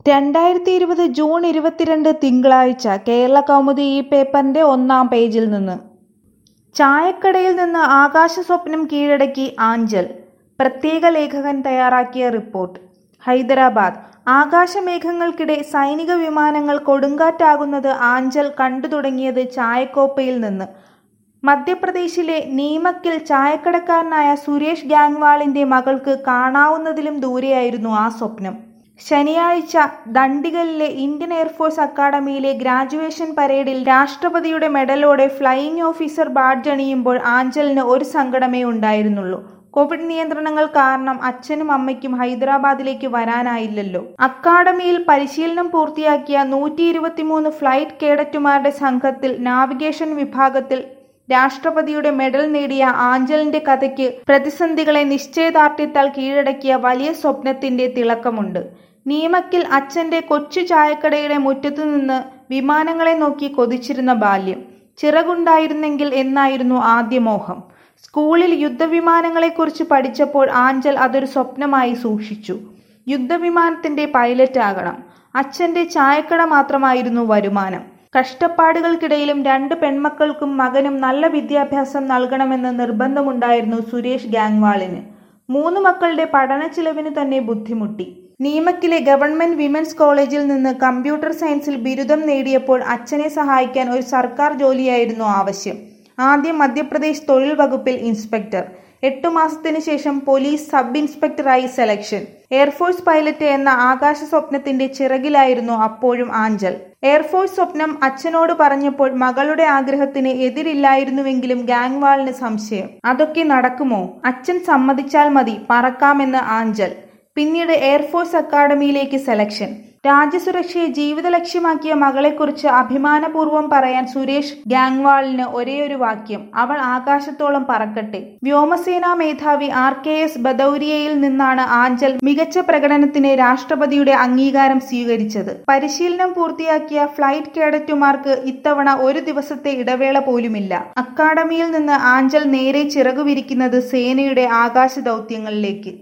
രണ്ടായിരത്തി ഇരുപത് ജൂൺ ഇരുപത്തിരണ്ട് തിങ്കളാഴ്ച കേരള കൗമുദി ഈ പേപ്പറിന്റെ ഒന്നാം പേജിൽ നിന്ന് ചായക്കടയിൽ നിന്ന് ആകാശ സ്വപ്നം കീഴടക്കി ആഞ്ചൽ പ്രത്യേക ലേഖകൻ തയ്യാറാക്കിയ റിപ്പോർട്ട് ഹൈദരാബാദ് ആകാശമേഘങ്ങൾക്കിടെ സൈനിക വിമാനങ്ങൾ കൊടുങ്കാറ്റാകുന്നത് ആഞ്ചൽ കണ്ടു തുടങ്ങിയത് ചായക്കോപ്പയിൽ നിന്ന് മധ്യപ്രദേശിലെ നീമക്കിൽ ചായക്കടക്കാരനായ സുരേഷ് ഗാംഗ്വാളിന്റെ മകൾക്ക് കാണാവുന്നതിലും ദൂരെയായിരുന്നു ആ സ്വപ്നം ശനിയാഴ്ച ദണ്ഡിഗലിലെ ഇന്ത്യൻ എയർഫോഴ്സ് അക്കാദമിയിലെ ഗ്രാജുവേഷൻ പരേഡിൽ രാഷ്ട്രപതിയുടെ മെഡലോടെ ഫ്ലൈയിങ് ഓഫീസർ ബാഡ്ജ് അണിയുമ്പോൾ ആഞ്ചലിന് ഒരു സങ്കടമേ ഉണ്ടായിരുന്നുള്ളൂ കോവിഡ് നിയന്ത്രണങ്ങൾ കാരണം അച്ഛനും അമ്മയ്ക്കും ഹൈദരാബാദിലേക്ക് വരാനായില്ലല്ലോ അക്കാദമിയിൽ പരിശീലനം പൂർത്തിയാക്കിയ നൂറ്റി ഇരുപത്തിമൂന്ന് ഫ്ലൈറ്റ് കേഡറ്റുമാരുടെ സംഘത്തിൽ നാവിഗേഷൻ വിഭാഗത്തിൽ രാഷ്ട്രപതിയുടെ മെഡൽ നേടിയ ആഞ്ചലിന്റെ കഥയ്ക്ക് പ്രതിസന്ധികളെ നിശ്ചയദാർഢ്യത്താൽ കീഴടക്കിയ വലിയ സ്വപ്നത്തിന്റെ തിളക്കമുണ്ട് നീമക്കിൽ അച്ഛന്റെ കൊച്ചു ചായക്കടയുടെ മുറ്റത്തുനിന്ന് വിമാനങ്ങളെ നോക്കി കൊതിച്ചിരുന്ന ബാല്യം ചിറകുണ്ടായിരുന്നെങ്കിൽ എന്നായിരുന്നു ആദ്യ മോഹം സ്കൂളിൽ യുദ്ധവിമാനങ്ങളെക്കുറിച്ച് പഠിച്ചപ്പോൾ ആഞ്ചൽ അതൊരു സ്വപ്നമായി സൂക്ഷിച്ചു യുദ്ധവിമാനത്തിന്റെ പൈലറ്റ് ആകണം അച്ഛന്റെ ചായക്കട മാത്രമായിരുന്നു വരുമാനം കഷ്ടപ്പാടുകൾക്കിടയിലും രണ്ട് പെൺമക്കൾക്കും മകനും നല്ല വിദ്യാഭ്യാസം നൽകണമെന്ന് നിർബന്ധമുണ്ടായിരുന്നു സുരേഷ് ഗാംഗ്വാളിന് മൂന്ന് മക്കളുടെ പഠന ചിലവിന് തന്നെ ബുദ്ധിമുട്ടി നീമക്കിലെ ഗവൺമെന്റ് വിമൻസ് കോളേജിൽ നിന്ന് കമ്പ്യൂട്ടർ സയൻസിൽ ബിരുദം നേടിയപ്പോൾ അച്ഛനെ സഹായിക്കാൻ ഒരു സർക്കാർ ജോലിയായിരുന്നു ആവശ്യം ആദ്യം മധ്യപ്രദേശ് തൊഴിൽ വകുപ്പിൽ ഇൻസ്പെക്ടർ എട്ടു മാസത്തിനു ശേഷം പോലീസ് സബ് ഇൻസ്പെക്ടറായി സെലക്ഷൻ എയർഫോഴ്സ് പൈലറ്റ് എന്ന ആകാശ സ്വപ്നത്തിന്റെ ചിറകിലായിരുന്നു അപ്പോഴും ആഞ്ചൽ എയർഫോഴ്സ് സ്വപ്നം അച്ഛനോട് പറഞ്ഞപ്പോൾ മകളുടെ ആഗ്രഹത്തിന് എതിരില്ലായിരുന്നുവെങ്കിലും ഗാംഗ്വാളിന് സംശയം അതൊക്കെ നടക്കുമോ അച്ഛൻ സമ്മതിച്ചാൽ മതി പറക്കാമെന്ന് ആഞ്ചൽ പിന്നീട് എയർഫോഴ്സ് അക്കാദമിയിലേക്ക് സെലക്ഷൻ രാജ്യസുരക്ഷയെ ജീവിത ലക്ഷ്യമാക്കിയ മകളെക്കുറിച്ച് അഭിമാനപൂർവ്വം പറയാൻ സുരേഷ് ഗാംഗ്വാളിന് ഒരേയൊരു വാക്യം അവൾ ആകാശത്തോളം പറക്കട്ടെ വ്യോമസേനാ മേധാവി ആർ കെ എസ് ബദൌരിയയിൽ നിന്നാണ് ആഞ്ചൽ മികച്ച പ്രകടനത്തിന് രാഷ്ട്രപതിയുടെ അംഗീകാരം സ്വീകരിച്ചത് പരിശീലനം പൂർത്തിയാക്കിയ ഫ്ലൈറ്റ് കേഡറ്റുമാർക്ക് ഇത്തവണ ഒരു ദിവസത്തെ ഇടവേള പോലുമില്ല അക്കാദമിയിൽ നിന്ന് ആഞ്ചൽ നേരെ ചിറകുവിരിക്കുന്നത് സേനയുടെ ആകാശ ദൗത്യങ്ങളിലേക്ക്